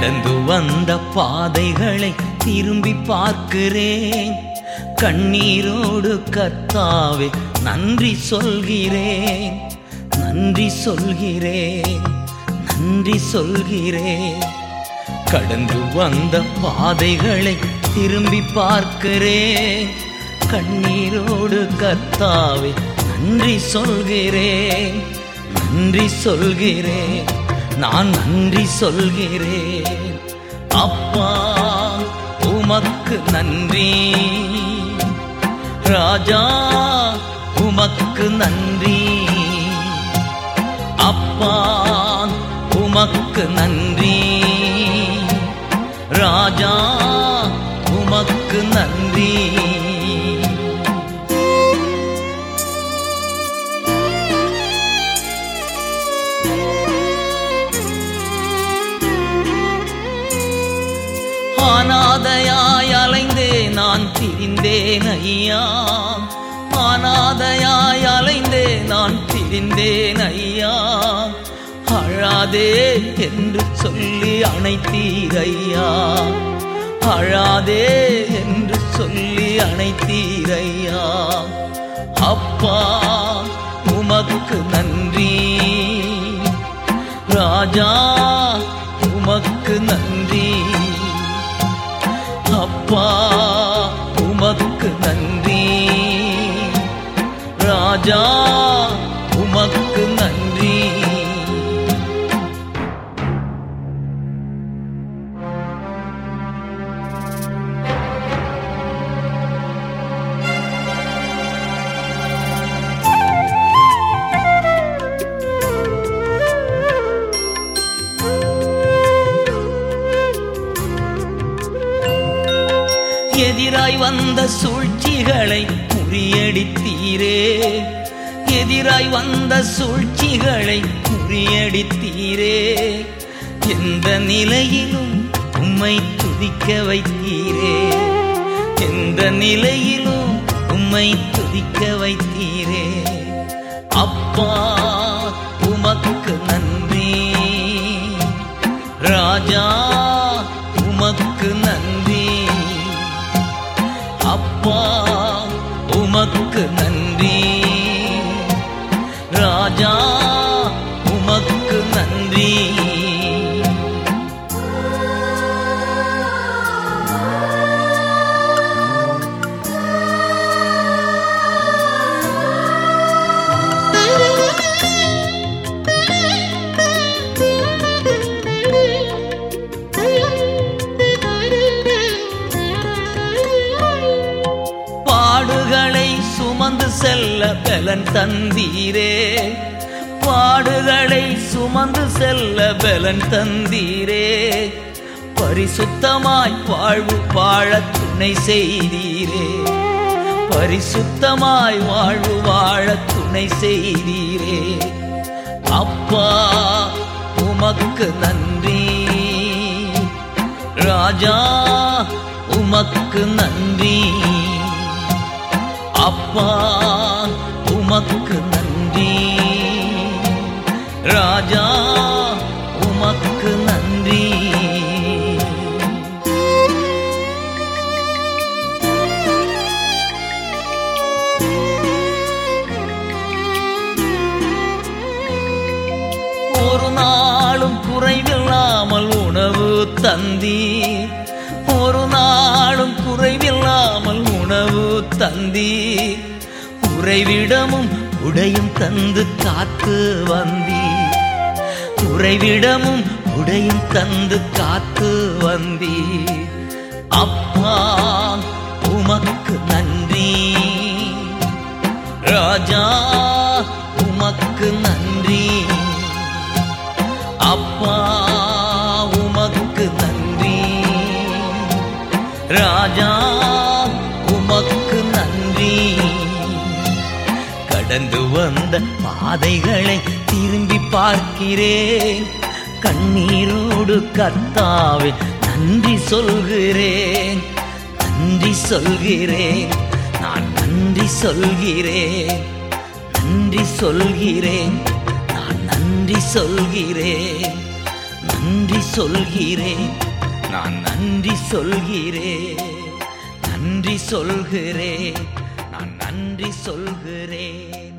கடந்து வந்த பாதைகளை திரும்பி பார்க்கிறேன் கண்ணீரோடு கர்த்தாவே நன்றி சொல்கிறேன் நன்றி சொல்கிறேன் நன்றி சொல்கிறேன் கடந்து வந்த பாதைகளை திரும்பி பார்க்கிறேன் கண்ணீரோடு கர்த்தாவே நன்றி சொல்கிறேன் நன்றி சொல்கிறேன் நான் நன்றி சொல்கிறேன் அப்பா உமக்கு நன்றி ராஜா உமக்கு நன்றி அப்பா உமக்கு நன்றி ராஜா உமக்கு நன்றி அனாதையாய் அலைந்தே நான் திரிந்தேன் ஐயா அனாதையாய் அலைந்தே நான் திரிந்தேன் ஐயா அழாதே என்று சொல்லி அணைத்தீர் ஐயா அழாதே என்று சொல்லி அணைத்தீர் ஐயா அப்பா உமக்கு நன்றி ராஜா உமக்கு நன்றி அப்பா உமக்கு நன்றி ராஜா உமக்கு நன்றி எதிராய் வந்த சூழ்ச்சிகளை முறியடித்தீரே எதிராய் வந்த சூழ்ச்சிகளை முறியடித்தீரே எந்த நிலையிலும் உம்மை துதிக்க வைத்தீரே எந்த நிலையிலும் உம்மை துதிக்க வைத்தீரே அப்பா உமக்கு நன்றி ராஜா உமக்கு நன்றி அப்பா உமக்கு நன்றி ராஜா உமக்கு நன்றி பாடுகளை சுமந்து செல்ல பலன் தந்தீரே பாடுகளை சுமந்து செல்ல பலன் தந்தீரே பரிசுத்தமாய் வாழ்வு வாழ துணை செய்தீரே பரிசுத்தமாய் வாழ்வு வாழ துணை செய்தீரே அப்பா உமக்கு நன்றி ராஜா உமக்கு நன்றி அப்பா உமக்கு நன்றி ராஜா உமக்கு நன்றி ஒரு நாளும் குறைவில்லாமல் உணவு தந்தீர் ஒரு நாளும் குறைவில்லாமல் உணவு தந்தீர் உறைவிடமும் உடையும் தந்து காத்து வந்தீர் உறைவிடமும் உடையும் தந்து காத்து வந்தீர் அப்பா உமக்கு நன்றி ராஜா உமக்கு நன்றி அப்பா உமக்கு நன்றி ராஜா உமக்கு நன்றி கடந்து வந்த பாதைகளை திரும்பி பார்க்கிறேன் கண்ணீரோடு கர்த்தாவே நன்றி சொல்கிறேன் நன்றி சொல்கிறேன் நான் நன்றி சொல்கிறேன் நன்றி சொல்கிறேன் நான் நன்றி சொல்கிறேன் நன்றி சொல்கிறேன் நான் நன்றி சொல்கிறேன் நன்றி சொல்கிறேன் நான் நன்றி சொல்கிறேன்